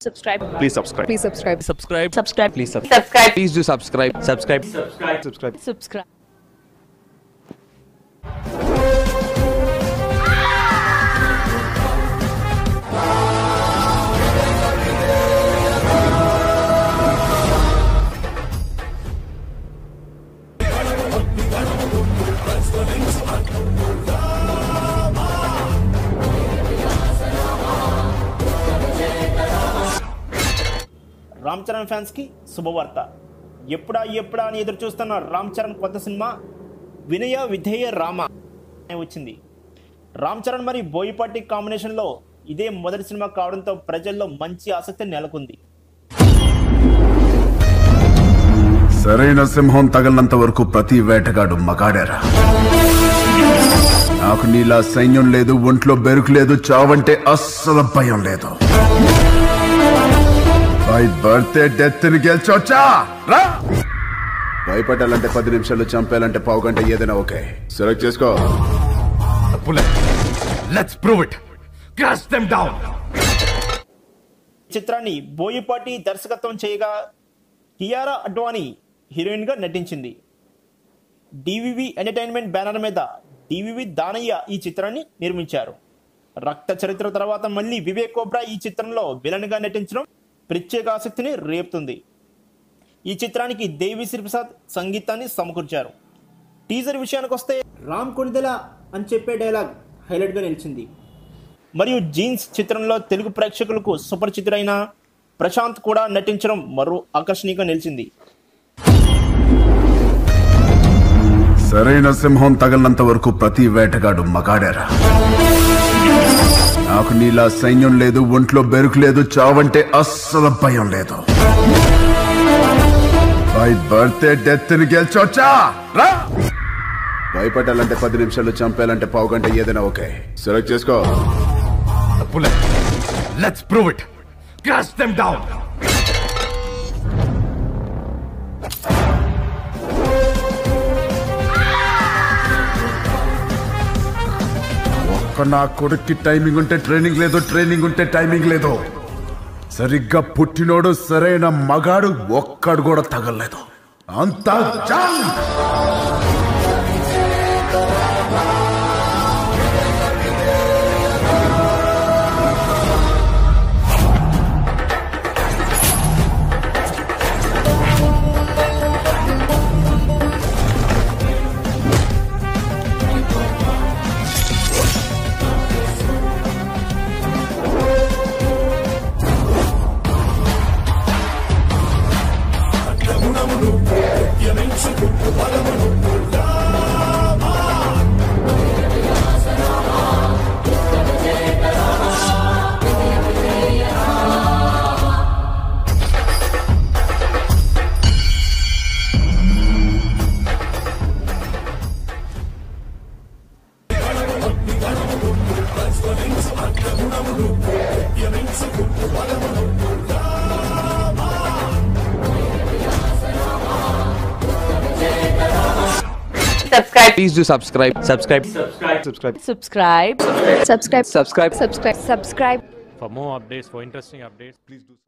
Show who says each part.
Speaker 1: subscribe.
Speaker 2: Please subscribe.
Speaker 1: Please subscribe.
Speaker 3: subscribe
Speaker 1: Subscribe.
Speaker 2: Please subscribe.
Speaker 1: Subscribe.
Speaker 2: Please do subscribe. Subscribe. Subscribe.
Speaker 1: Subscribe.
Speaker 4: Ram Charan ఫ్యాన్స్కి శుభవార్త ఎప్పుడా ఎప్పుడా అని ఎదురు చూస్తున్న రామ్ చరణ్ కొత్త సినిమా వినయ విధేయ రామ అనే వచ్చింది రామ్ చరణ్ మరి బోయిపాటి కాంబినేషన్లో ఇదే మొదటి సినిమా కావడంతో ప్రజల్లో మంచి ఆసక్తి నెలకొంది
Speaker 5: సరైన సింహం తగలనంత వరకు ప్రతి వేటగాడు మగాడేరా నాకు నీలా సైన్యం లేదు ఒంట్లో బెరుకు లేదు చావంటే అస్సలు భయం లేదు బై బర్త్డే డెత్ ని గెలిచొచ్చా రా భయపడాలంటే పది నిమిషాలు చంపేయాలంటే పావు గంట ఏదైనా ఓకే సెలెక్ట్ చేసుకో
Speaker 6: bullet. Let's prove it. Crush them down.
Speaker 4: ఈ చిత్రాన్ని బోయిపాటి దర్శకత్వం చేయగా కియారా అడ్వాణి హీరోయిన్గా నటించింది డివివి ఎంటర్టైన్మెంట్ బ్యానర్ మీద డివివి దానయ్య ఈ చిత్రాన్ని నిర్మించారు రక్త చరిత్ర తర్వాత మళ్ళీ వివేక్ కోబ్రా ఈ చిత్రంలో విలన్గా నటించడం ప్రత్యేక ఆసక్తిని రేపుతుంది ఈ చిత్రానికి దేవి శ్రీప్రసాద్ సంగీతాన్ని సమకూర్చారు టీజర్ విషయానికి వస్తే రామ్ కొణిదెల అని చెప్పే డైలాగ్ హైలైట్గా నిలిచింది మరియు జీన్స్ చిత్రంలో తెలుగు ప్రేక్షకులకు సుపరిచితుడైన ప్రశాంత్ కూడా నటించడం మరో ఆకర్షణీయంగా నిలిచింది
Speaker 5: సరైన సింహం తగలనంత వరకు ప్రతి వేటగాడు మగాడేరా నాకు నీలా సైన్యం లేదు ఒంట్లో బెరుకు లేదు చావంటే అస్సలు భయం లేదు బై బర్త్డే డెత్ ని గెలిచొచ్చా రా భయపడాలంటే పది నిమిషాలు చంపేయాలంటే పావు గంట ఏదైనా ఓకే సెలెక్ట్ చేసుకో
Speaker 6: Bullet. Let's prove it. Crush them down.
Speaker 5: ఒక్క నా కొడుక్కి టైమింగ్ ఉంటే ట్రైనింగ్ లేదు ట్రైనింగ్ ఉంటే టైమింగ్ లేదు సరిగ్గా పుట్టినోడు సరైన మగాడు ఒక్కడు కూడా తగలలేదు అంతా Jung
Speaker 1: Subscribe.
Speaker 2: Please do subscribe. Subscribe. Subscribe.
Speaker 1: Subscribe. Subscribe.
Speaker 2: Subscribe.
Speaker 1: Subscribe. Subscribe.
Speaker 3: for more updates for interesting updates please do